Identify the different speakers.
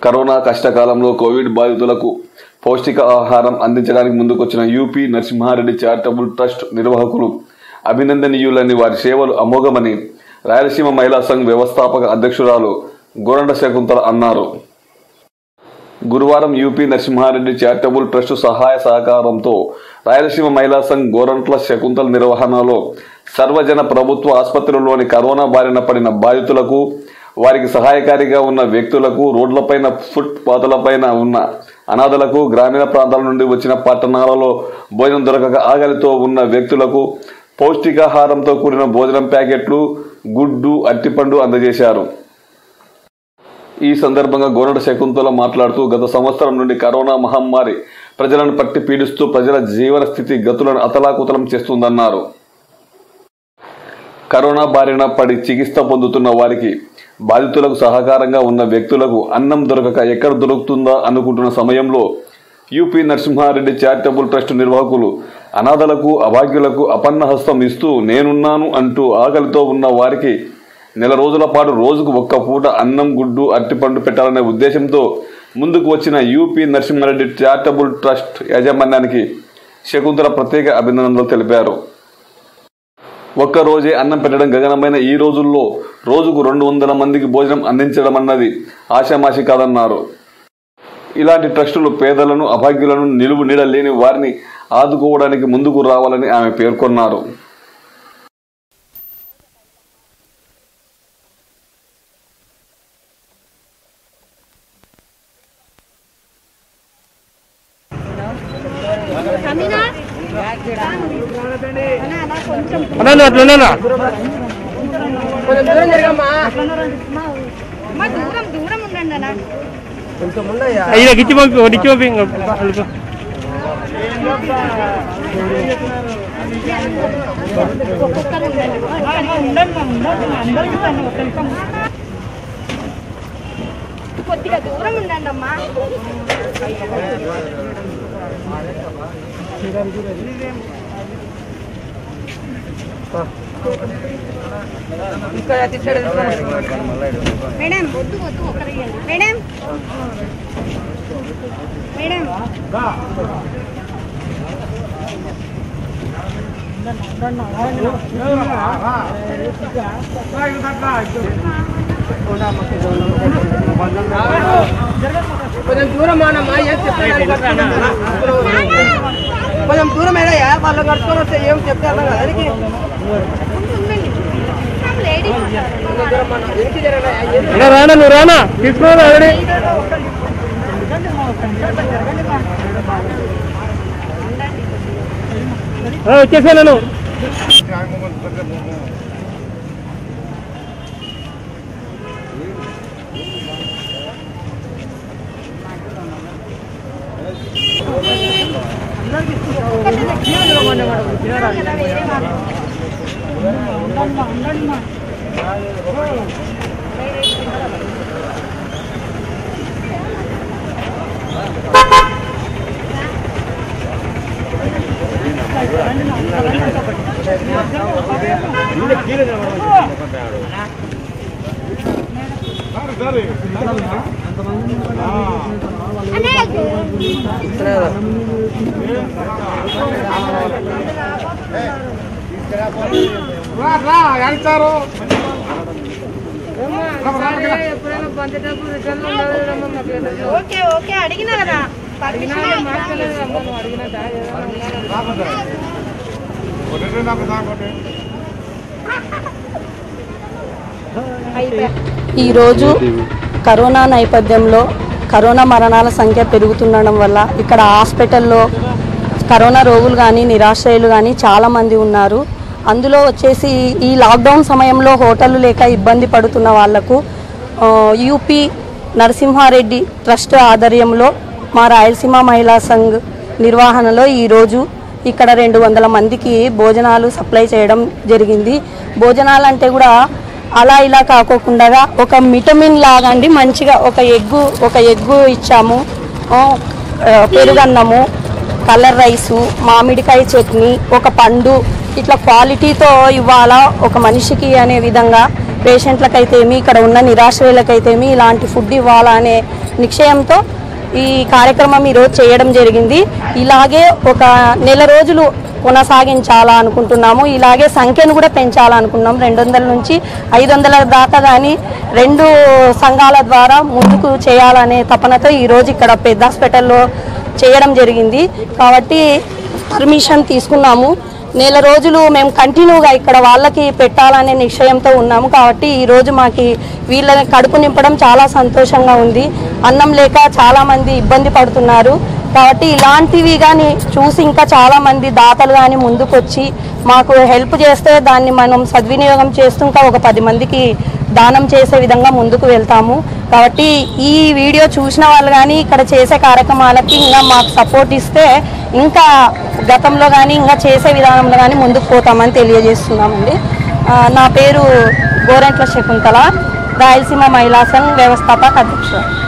Speaker 1: Corona కష్టకాలంలో Covid బాధితులకు పౌష్టిక ఆహారం అందించడానికి ముందుకొచ్చిన యూపీ నరసింహారెడ్డి చారిటబుల్ ట్రస్ట్ నిర్వాహకులు అభినందనీయులని వారి సేవలు అమోఘమని రాయలసీమ మహిళా సంఘ్ వ్యవస్థాపక అధ్యక్షురాలు గోరండ శకుంతల అన్నారు గురువారం యూపీ నరసింహారెడ్డి చారిటబుల్ ట్రస్ట్ సహాయ సహకారంతో రాయలసీమ మహిళా సంఘ్ గోరంట్ల శకుంతల నిర్వహణలో సర్వజన ప్రభుత్వ ఆసుపత్రుల్లోని కరోనా బారిన పడిన బాధితులకు వారికి సహాయకారిగా ఉన్న వ్యక్తులకు రోడ్లపైన ఫుట్ పాతలపైన ఉన్న అనాథలకు గ్రామీణ ప్రాంతాల నుండి వచ్చిన పట్టణాలలో భోజనం దొరకక ఆకలితో ఉన్న వ్యక్తులకు పౌష్టికాహారంతో కూడిన భోజనం ప్యాకెట్లు గుడ్డు అట్టిపండు అందజేశారు ఈ సందర్భంగా గోరడ శకుంతల మాట్లాడుతూ గత సంవత్సరం నుండి కరోనా మహమ్మారి ప్రజలను పట్టి పీడిస్తూ ప్రజల జీవన స్థితి గతులను అతలాకుతలం చేస్తుందన్నారు కరోనా బారిన పడి చికిత్స పొందుతున్న వారికి బాధితులకు సహకారంగా ఉన్న వ్యక్తులకు అన్నం దొరకక ఎక్కడ దొరుకుతుందా అనుకుంటున్న సమయంలో యూపీ నరసింహారెడ్డి చారిటబుల్ ట్రస్ట్ నిర్వాహకులు అనాథలకు అభాగ్యులకు అపన్న హస్తం ఇస్తూ నేనున్నాను అంటూ ఆకలితో ఉన్న వారికి నెల రోజుల పాటు రోజుకు ఒక్క పూట అన్నం గుడ్డు అరటిపండు పెట్టాలనే ఉద్దేశంతో ముందుకు వచ్చిన యూపీ నరసింహారెడ్డి చారిటబుల్ ట్రస్ట్ యాజమాన్యానికి శకుంతల ప్రత్యేక అభినందనలు తెలిపారు ఒక్క రోజే అన్నం పెట్టడం గగనమైన ఈ రోజుల్లో రోజుకు రెండు వందల మందికి భోజనం అందించడం అన్నది ఆషామాషి కాదన్నారు ఇలాంటి ట్రస్టులు పేదలను అభాగ్యులను నిలువు నీడ లేని వారిని ఆదుకోవడానికి ముందుకు రావాలని ఆమె పేర్కొన్నారు
Speaker 2: అన్నా అట్లనేనా
Speaker 3: కొంచెం దూరం జరగమ్మా
Speaker 4: అమ్మా దూరం దూరం ఉండండి అన్న
Speaker 3: కొంచెం ఉండయ్యా
Speaker 2: అయ్యా ఇచ్చి పంపి ఒకటి ఇచ్చి పంపి ఇంకా వెళ్ళిపో.
Speaker 4: ఒక్కొక్కరు ఉండండి కొద్దిగా దూరం ఉండండి అమ్మా
Speaker 3: ఇక్కడ తిట్టాడు
Speaker 4: మేడం వద్దు వద్దు ఒకరు ఇవ్వండి మేడం మేడం
Speaker 3: కొంచెం దూరం మానమ్మా ఏం చెప్తాను కొంచెం దూరం ఏడయ్యా వాళ్ళు కట్టుకొని వస్తే ఏం చెప్తారు కదా దానికి
Speaker 4: ఉండండి లేడీస్
Speaker 3: కొంచెం దూరం మాన వెనక్కి జరగరా ఏం
Speaker 2: అన్నా రానా నువ్వు రానా తీసుకురా ఆల్రెడీ వచ్చేసా నేను
Speaker 4: ఓకే ఓకే అడిగినా కదా పర్మిషన్
Speaker 5: ఈరోజు కరోనా నేపథ్యంలో కరోనా మరణాల సంఖ్య పెరుగుతుండడం వల్ల ఇక్కడ హాస్పిటల్లో కరోనా రోగులు కానీ నిరాశ్రయులు కానీ చాలామంది ఉన్నారు అందులో వచ్చేసి ఈ లాక్డౌన్ సమయంలో హోటళ్ళు లేక ఇబ్బంది పడుతున్న వాళ్లకు ఆ, యూపీ నరసింహారెడ్డి ట్రస్ట్ ఆధ్వర్యంలో మా రాయలసీమ మహిళా సంఘ్ నిర్వహణలో ఈరోజు ఇక్కడ రెండు వందల మందికి భోజనాలు సప్లై చేయడం జరిగింది భోజనాలు అంటే కూడా అలా ఇలా కాకోకుండా ఒక విటమిన్ లాగా అండి మంచిగా ఒక ఎగ్గు ఒక ఎగ్గు ఇచ్చాము ఆ, ఆ, పెరుగన్నము కలర్ రైసు మామిడికాయ చట్నీ ఒక పండు ఇట్లా క్వాలిటీతో ఇవ్వాలా ఒక మనిషికి అనే విధంగా పేషెంట్లకైతేమి ఇక్కడ ఉన్న నిరాశ్రయులకైతేమి ఇలాంటి ఫుడ్ ఇవ్వాలనే నిశ్చయంతో ఈ కార్యక్రమం ఈరోజు చేయడం జరిగింది ఇలాగే ఒక నెల రోజులు కొనసాగించాలా అనుకుంటున్నాము ఇలాగే సంఖ్యను కూడా పెంచాలనుకున్నాం రెండు వందల నుంచి ఐదు వందల దాకా కానీ రెండు సంఘాల ద్వారా ముందుకు చేయాలనే తపనతో ఈరోజు ఇక్కడ పెద్ద హాస్పిటల్లో చేయడం జరిగింది కాబట్టి పర్మిషన్ తీసుకున్నాము నెల రోజులు మేము కంటిన్యూగా ఇక్కడ వాళ్ళకి పెట్టాలనే నిశ్చయంతో ఉన్నాము కాబట్టి ఈరోజు మాకు వీళ్ళని కడుపు నింపడం చాలా సంతోషంగా ఉంది అన్నం లేక చాలామంది ఇబ్బంది పడుతున్నారు కాబట్టి ఇలాంటివి కానీ చూసి ఇంకా చాలామంది దాతలు కానీ ముందుకొచ్చి మాకు హెల్ప్ చేస్తే దాన్ని మనం సద్వినియోగం చేస్తూ ఇంకా ఒక పది మందికి దానం చేసే విధంగా ముందుకు వెళ్తాము కాబట్టి ఈ వీడియో చూసిన వాళ్ళు కానీ ఇక్కడ చేసే కార్యక్రమాలకి ఇంకా మాకు సపోర్ట్ ఇస్తే ఇంకా గతంలో కానీ ఇంకా చేసే విధానంలో కానీ ముందుకు పోతామని తెలియజేస్తున్నామండి ఆ, నా పేరు గోరెంట్ల శకుంతల రాయలసీమ మహిళా సంఘ్ వ్యవస్థాపక అధ్యక్షుడు